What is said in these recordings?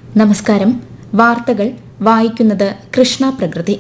നമസ്കാരം വാർത്തകൾ വായിക്കുന്നത് കൃഷ്ണ പ്രകൃതി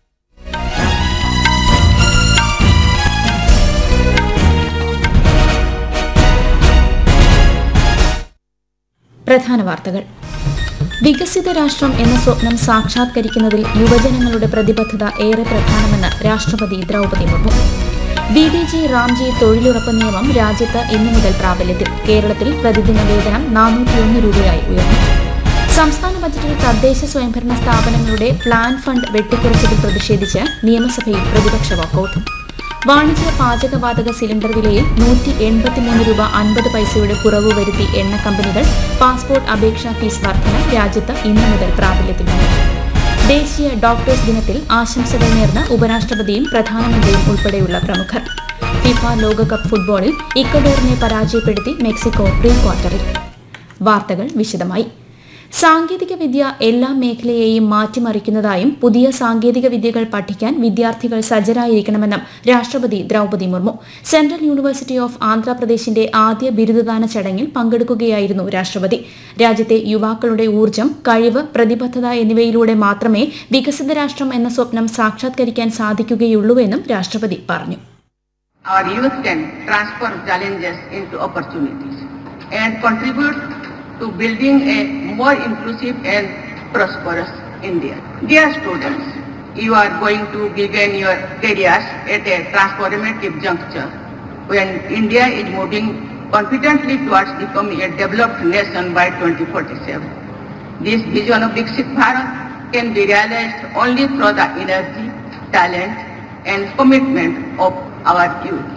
പ്രധാന വാർത്തകൾ വികസിത രാഷ്ട്രം എന്ന സ്വപ്നം സാക്ഷാത്കരിക്കുന്നതിൽ യുവജനങ്ങളുടെ പ്രതിബദ്ധത ഏറെ പ്രധാനമെന്ന് രാഷ്ട്രപതി Droupadi Murmu B B G RAM G തൊഴിലുറപ്പ് നിയമം രാജ്യത്ത് ഇന്നു മുതൽ പ്രാബല്യത്തിൽ കേരളത്തിൽ പ്രതിദിന വേതനം നാനൂറ്റിയൊന്ന് രൂപയായി ഉയർന്നു സംസ്ഥാന ബജറ്റിൽ തദ്ദേശ സ്വയംഭരണ സ്ഥാപനങ്ങളുടെ പ്ലാൻ ഫണ്ട് വെട്ടിക്കുറച്ചതിൽ പ്രതിഷേധിച്ച് നിയമസഭയിൽ പ്രതിപക്ഷ വാക്കൌട്ട് വാണിജ്യ പാചകവാതക സിലിണ്ടർ വിലയിൽ നൂറ്റി എൺപത്തിമൂന്ന് രൂപ അൻപത് പൈസയുടെ കുറവ് വരുത്തി എണ്ണ കമ്പനികൾ പാസ്പോർട്ട് അപേക്ഷാ ഫീസ് വർധന രാജ്യത്ത് ഇന്നു മുതൽ പ്രാബല്യത്തിൽ വന്നു ദേശീയ ഡോക്ടേഴ്സ് ദിനത്തിൽ ആശംസകൾ നേർന്ന് ഉപരാഷ്ട്രപതിയും പ്രധാനമന്ത്രിയും ഉൾപ്പെടെയുള്ള പ്രമുഖർ ഫിഫ ലോകകപ്പ് ഫുട്ബോളിൽ ഇക്വഡോറിനെ പരാജയപ്പെടുത്തി മെക്സിക്കോ പ്രീ ക്വാർട്ടറിൽ വാർത്തകൾ വിശദമായി സാങ്കേതിക വിദ്യ എല്ലാ മേഖലയെയും മാറ്റിമറിക്കുന്നതായും പുതിയ സാങ്കേതിക വിദ്യകൾ പഠിക്കാൻ വിദ്യാർത്ഥികൾ സജ്ജരായിരിക്കണമെന്നും രാഷ്ട്രപതി Droupadi Murmu central university of ആന്ധ്രാപ്രദേശിന്റെ ആദ്യ ബിരുദദാന ചടങ്ങിൽ പങ്കെടുക്കുകയായിരുന്നു രാഷ്ട്രപതി രാജ്യത്തെ യുവാക്കളുടെ ഊർജ്ജം കഴിവ് പ്രതിബദ്ധത എന്നിവയിലൂടെ മാത്രമേ വികസിത രാഷ്ട്രം എന്ന സ്വപ്നം സാക്ഷാത്കരിക്കാൻ സാധിക്കുകയുള്ളൂവെന്നും രാഷ്ട്രപതി പറഞ്ഞു Our youth can transform challenges into opportunities and contribute to building a more inclusive and prosperous India. Dear students, you are going to begin your careers at a transformative juncture when India is moving confidently towards becoming a developed nation by 2047. This vision of Viksit Bharat can be realized only through the energy, talent and commitment of our youth.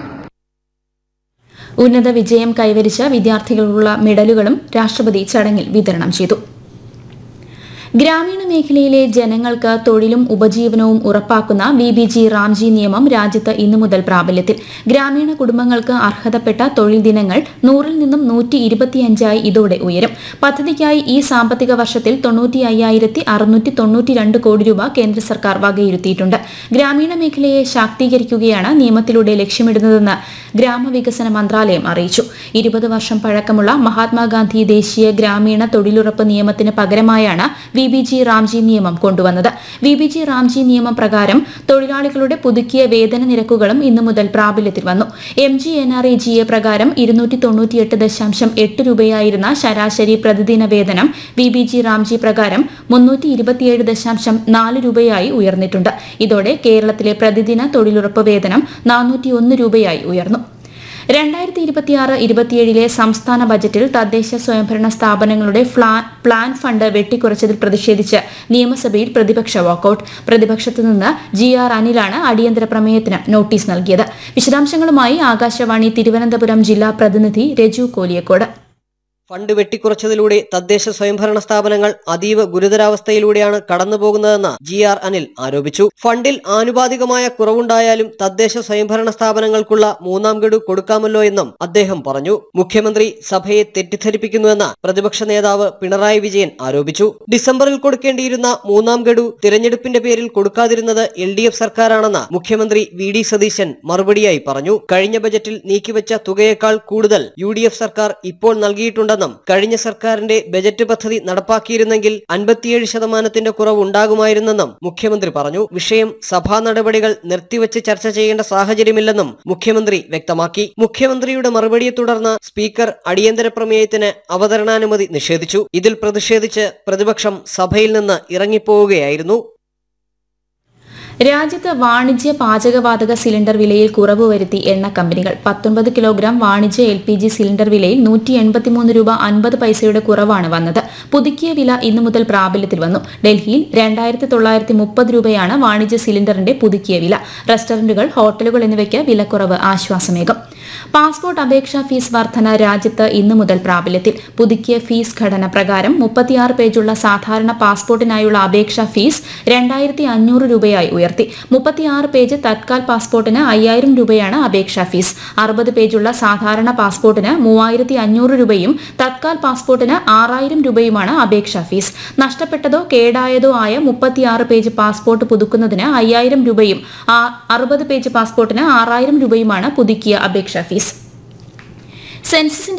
ഉന്നത വിജയം കൈവരിച്ച വിദ്യാർത്ഥികളുള്ള മെഡലുകളും രാഷ്ട്രപതി ചടങ്ങിൽ വിതരണം ചെയ്തു ഗ്രാമീണ മേഖലയിലെ ജനങ്ങൾക്ക് തൊഴിലും ഉപജീവനവും ഉറപ്പാക്കുന്ന വി ബി ജി റാംജി നിയമം രാജ്യത്ത് ഇന്നു മുതൽ പ്രാബല്യത്തിൽ ഗ്രാമീണ കുടുംബങ്ങൾക്ക് അർഹതപ്പെട്ട തൊഴിൽ ദിനങ്ങൾ നൂറിൽ നിന്നും നൂറ്റി ഇരുപത്തിയഞ്ചായി ഇതോടെ ഉയരും പദ്ധതിക്കായി ഈ സാമ്പത്തിക വർഷത്തിൽ തൊണ്ണൂറ്റി അയ്യായിരത്തി അറുന്നൂറ്റി തൊണ്ണൂറ്റി രണ്ട് കോടി രൂപ കേന്ദ്ര സർക്കാർ വകയിരുത്തിയിട്ടുണ്ട് ഗ്രാമീണ മേഖലയെ ശാക്തീകരിക്കുകയാണ് നിയമത്തിലൂടെ ലക്ഷ്യമിടുന്നതെന്ന് ഗ്രാമവികസന മന്ത്രാലയം അറിയിച്ചു ഇരുപത് വർഷം പഴക്കമുള്ള മഹാത്മാഗാന്ധി ദേശീയ ഗ്രാമീണ തൊഴിലുറപ്പ് നിയമത്തിന് പകരമായാണ് വി ബി ജി റാംജി നിയമം കൊണ്ടുവന്നത് വി ബി ജി റാംജി നിയമം പ്രകാരം തൊഴിലാളികളുടെ പുതുക്കിയ വേതന നിരക്കുകളും ഇന്നു മുതൽ പ്രാബല്യത്തിൽ വന്നു M G N R E G A പ്രകാരം ഇരുന്നൂറ്റി തൊണ്ണൂറ്റിയെട്ട് ദശാംശം എട്ട് രൂപയായിരുന്ന ശരാശരി പ്രതിദിന വേതനം വി ബി ജി റാംജി പ്രകാരം മുന്നൂറ്റി ഇരുപത്തിയേഴ് ദശാംശം നാല് രൂപയായി ഉയർന്നിട്ടുണ്ട് ഇതോടെ കേരളത്തിലെ പ്രതിദിന തൊഴിലുറപ്പ് വേതനം നാനൂറ്റി ഒന്ന് രൂപയായി ഉയർന്നു രണ്ടായിരത്തി ഇരുപത്തിയാറ് ഇരുപത്തിയേഴിലെ സംസ്ഥാന ബജറ്റിൽ തദ്ദേശ സ്വയംഭരണ സ്ഥാപനങ്ങളുടെ ഫ്ലാ- പ്ലാൻ ഫണ്ട് വെട്ടിക്കുറച്ചതിൽ പ്രതിഷേധിച്ച് നിയമസഭയിൽ പ്രതിപക്ഷ വാക്കൌട്ട് പ്രതിപക്ഷത്തു നിന്ന് ജി ആർ അനിലാണ് അടിയന്തര പ്രമേയത്തിന് നോട്ടീസ് നൽകിയത് വിശദാംശങ്ങളുമായി ആകാശവാണി തിരുവനന്തപുരം ജില്ലാ പ്രതിനിധി രജു കോലിയക്കോട് ഫണ്ട് വെട്ടിക്കുറച്ചതിലൂടെ തദ്ദേശ സ്വയംഭരണ സ്ഥാപനങ്ങൾ അതീവ ഗുരുതരാവസ്ഥയിലൂടെയാണ് കടന്നുപോകുന്നതെന്ന് ജി ആർ അനിൽ ആരോപിച്ചു ഫണ്ടിൽ ആനുപാതികമായ കുറവുണ്ടായാലും തദ്ദേശ സ്വയംഭരണ സ്ഥാപനങ്ങൾക്കുള്ള മൂന്നാം ഗഡു കൊടുക്കാമല്ലോ എന്നും അദ്ദേഹം പറഞ്ഞു മുഖ്യമന്ത്രി സഭയെ തെറ്റിദ്ധരിപ്പിക്കുന്നുവെന്ന് പ്രതിപക്ഷ നേതാവ് പിണറായി വിജയൻ ആരോപിച്ചു ഡിസംബറിൽ കൊടുക്കേണ്ടിയിരുന്ന മൂന്നാം ഗഡു തിരഞ്ഞെടുപ്പിന്റെ പേരിൽ കൊടുക്കാതിരുന്നത് എൽ ഡി എഫ് സർക്കാരാണെന്ന് മുഖ്യമന്ത്രി വി ഡി സതീശൻ മറുപടിയായി പറഞ്ഞു കഴിഞ്ഞ ബജറ്റിൽ നീക്കിവെച്ച തുകയേക്കാൾ കൂടുതൽ യു ഡി എഫ് സർക്കാർ ഇപ്പോൾ നൽകിയിട്ടുണ്ടെന്നും കഴിഞ്ഞ സർക്കാരിന്റെ ബജറ്റ് പദ്ധതി നടപ്പാക്കിയിരുന്നെങ്കിൽ അൻപത്തിയേഴ് ശതമാനത്തിന്റെ കുറവ് ഉണ്ടാകുമായിരുന്നെന്നും മുഖ്യമന്ത്രി പറഞ്ഞു വിഷയം സഭാ നടപടികൾ നിർത്തിവെച്ച് ചർച്ച ചെയ്യേണ്ട സാഹചര്യമില്ലെന്നും മുഖ്യമന്ത്രി വ്യക്തമാക്കി മുഖ്യമന്ത്രിയുടെ മറുപടിയെ തുടർന്ന് സ്പീക്കർ അടിയന്തര പ്രമേയത്തിന് അവതരണാനുമതി നിഷേധിച്ചു ഇതിൽ പ്രതിഷേധിച്ച് പ്രതിപക്ഷം സഭയിൽ നിന്ന് ഇറങ്ങിപ്പോവുകയായിരുന്നു രാജ്യത്ത് വാണിജ്യ പാചകവാതക സിലിണ്ടർ വിലയിൽ കുറവ് വരുത്തി എണ്ണ കമ്പനികൾ പത്തൊൻപത് കിലോഗ്രാം വാണിജ്യ എൽ പി ജി സിലിണ്ടർ വിലയിൽ നൂറ്റി എൺപത്തിമൂന്ന് രൂപ അൻപത് പൈസയുടെ കുറവാണ് വന്നത് പുതുക്കിയ വില ഇന്നു മുതൽ പ്രാബല്യത്തിൽ വന്നു ഡൽഹിയിൽ രണ്ടായിരത്തി തൊള്ളായിരത്തി മുപ്പത് രൂപയാണ് വാണിജ്യ സിലിണ്ടറിന്റെ പുതുക്കിയ വില റെസ്റ്റോറന്റുകൾ ഹോട്ടലുകൾ എന്നിവയ്ക്ക് വിലക്കുറവ് ആശ്വാസമേകും പാസ്പോർട്ട് അപേക്ഷാ ഫീസ് വർധന രാജ്യത്ത് ഇന്നു മുതൽ പ്രാബല്യത്തിൽ പുതുക്കിയ ഫീസ് ഘടന പ്രകാരം മുപ്പത്തിയാറ് പേജുള്ള സാധാരണ പാസ്പോർട്ടിനായുള്ള അപേക്ഷാ ഫീസ് രണ്ടായിരത്തി അഞ്ഞൂറ് രൂപയായി ഉയർത്തി മുപ്പത്തിയാറ് പേജ് തത്കാൽ പാസ്പോർട്ടിന് അയ്യായിരം രൂപയാണ് അപേക്ഷാ ഫീസ് അറുപത് പേജുള്ള സാധാരണ പാസ്പോർട്ടിന് മൂവായിരത്തി അഞ്ഞൂറ് രൂപയും തത്കാൽ പാസ്പോർട്ടിന് ആറായിരം രൂപയുമാണ് അപേക്ഷാ ഫീസ് നഷ്ടപ്പെട്ടതോ കേടായതോ ആയ മുപ്പത്തിയാറ് പേജ് പാസ്പോർട്ട് പുതുക്കുന്നതിന് അയ്യായിരം രൂപയും ആ- അറുപത് പേജ് പാസ്പോർട്ടിന് ആറായിരം രൂപയുമാണ് പുതുക്കിയ അപേക്ഷാ ഫീസ് സെൻസസിന്റെ